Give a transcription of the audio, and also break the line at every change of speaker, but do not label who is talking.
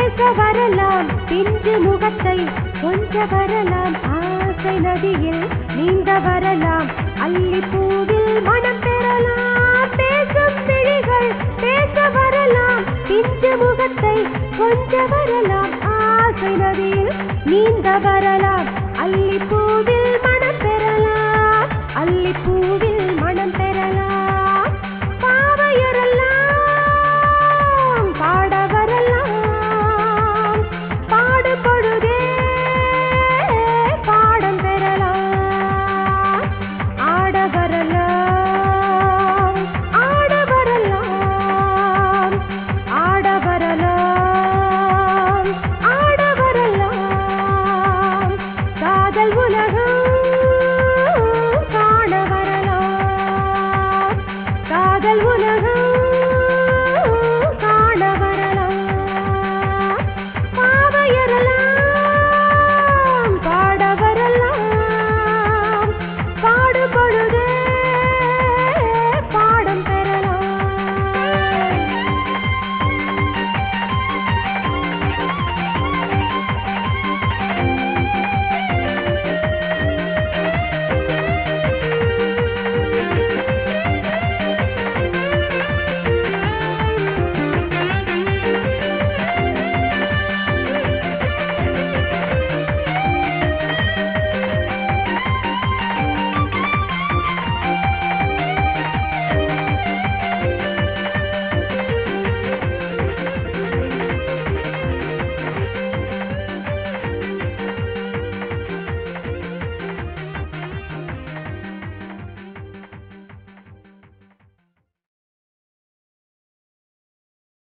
பேச வரலாம் பிஞ்சு முகத்தை கொஞ்ச வரலாம் ஆசை நதியில் நீந்த வரலாம் அள்ளி பூவில் மனம் பெறலாம் பேசும் விழிகள் பேச வரலாம் பிஞ்சு முகத்தை கொஞ்ச வரலாம் ஆசை நதியில் நீந்த வரலாம் அள்ளி பூவில் மனம் பெறலாம் அள்ளி பூவில் மனம் பெறலாம் பாவையரெல்லாம் பாட வரலாம் பாடுபடுதே பாடம் பெறலாம் ஆட வரலாம் ஆட வரலாம் ஆட வரலாம் ஆட வரலாம் காதல் உலகம் காண வரலாம் காதல் உலகம்